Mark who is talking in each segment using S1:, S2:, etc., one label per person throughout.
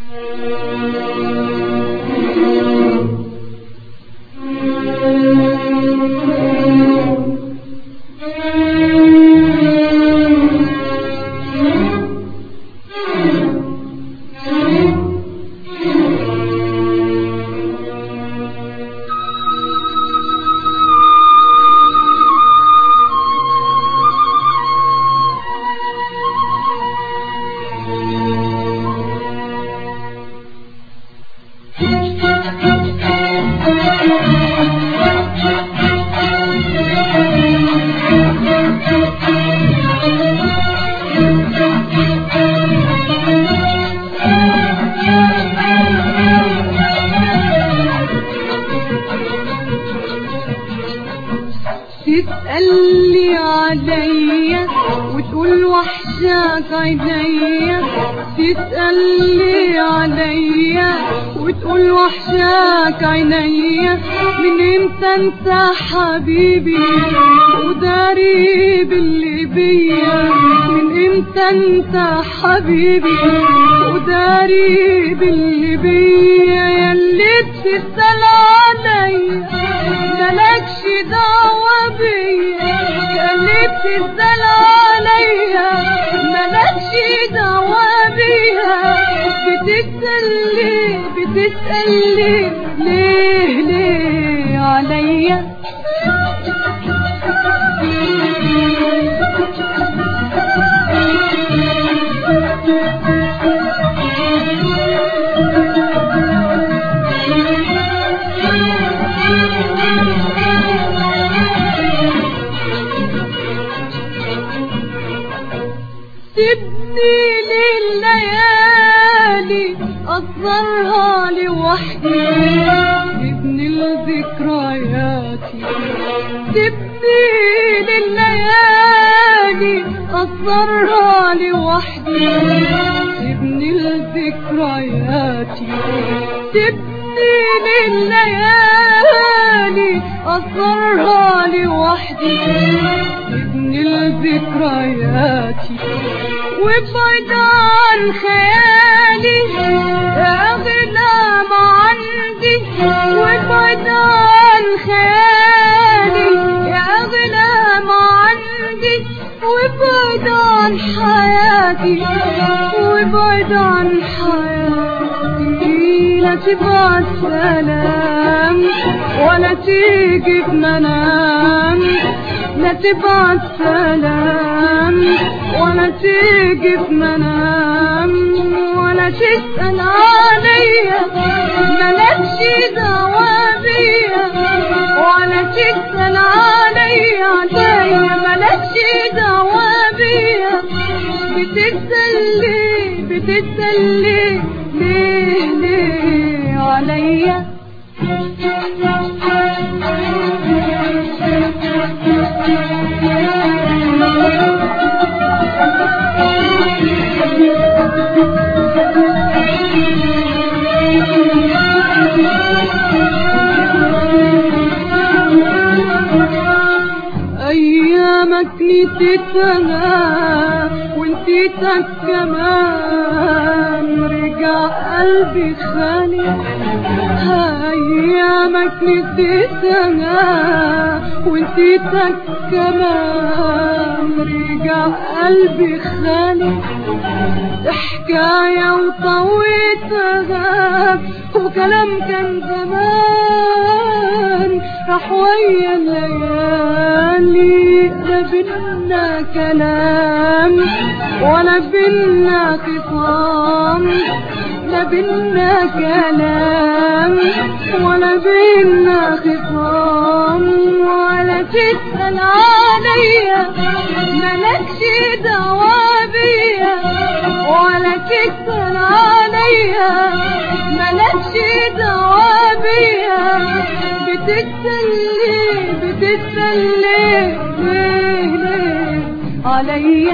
S1: تسألي عليا وتقول وحشاك عينيا تسألي عليا وتقول وحشاك عينيا من امتى انت حبيبي وداري باللي بيا من امتى انت حبيبي وداري باللي بيا ياللي بتسأل عليا مالكش دعوة بيا ياللي بتسأل عليا مالكش دعوة بيا بتسألي بتسألي ليه ليه عليا سيبني لليالي أصغرها لوحدي سيبني لذكرياتي سيبني لليالي أصغرها لوحدي سيبني لذكرياتي سيبني لليالي أصغرها لوحدي سيبني لذكرياتي وابعد عن خيالي اغلى ما عندي وابعد عن خيالي اغلى ما عندي وابعد عن حياتي وابعد عن حياتي لا تبعت سلام ولا تيجي بمنام لا تبعت سلام ولا تيجي بمنام ولا تسأل عليا مالكش دعوة بيا ولا تسأل عليا عليا مالكش دعوة بيا بتسألي بتسألي ليه ليه عليا ايامك نسيتها ونسيتك كمان رجع قلبي خالي ايامك نسيتها ونسيتك كمان رجع قلبي خالي حكاية وطويتها وكلام كان زمان راح ويا الليالي لا بينا كلام ولا بينا خصام لا بينا كلام ولا بينا خصام ولا تسأل عليا مالكش دعوة بيا ولا تسأل عليا مالكش دعوة بيا بتتسلي بتتسلي ليه ليه عليا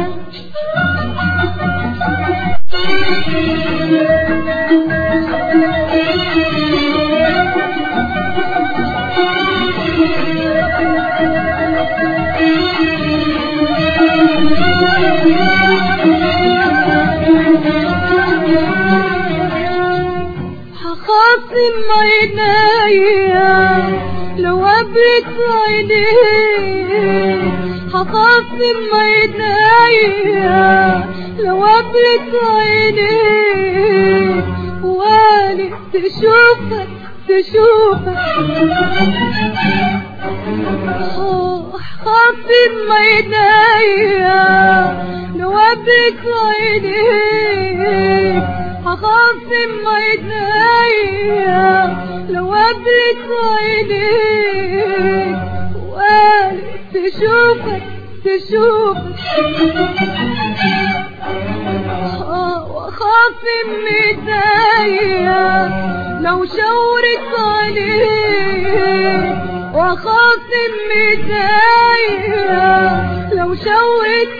S1: هخاصم عينيا لو قبلت عينيك هخاصم عينيا لو قبلت عينيك والي تشوفك تشوفك خاصم عينيا لو قبلت عينيك هخاصم عينيا لو قبلت عينيك والي تشوفك تشوفك وخاصم ايديا لو شاورت عليك وخاصم ايديا لو شاورت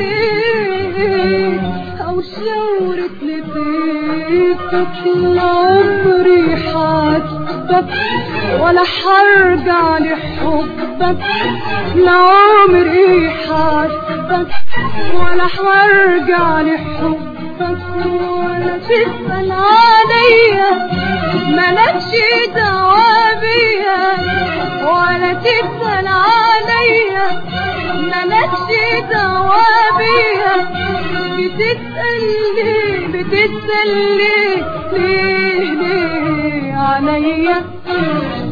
S1: عليك او شاورت لبيتك لعمري حاسبك ولا حرجع لحبك لعمري حاسبك ولا حرجع لحبك ولا تسأل عليا ملكش دعوة بيا ولا تسأل عليا ملكش دعوة بيا بتسأل ليه بتسأل ليه ليه ليه عليا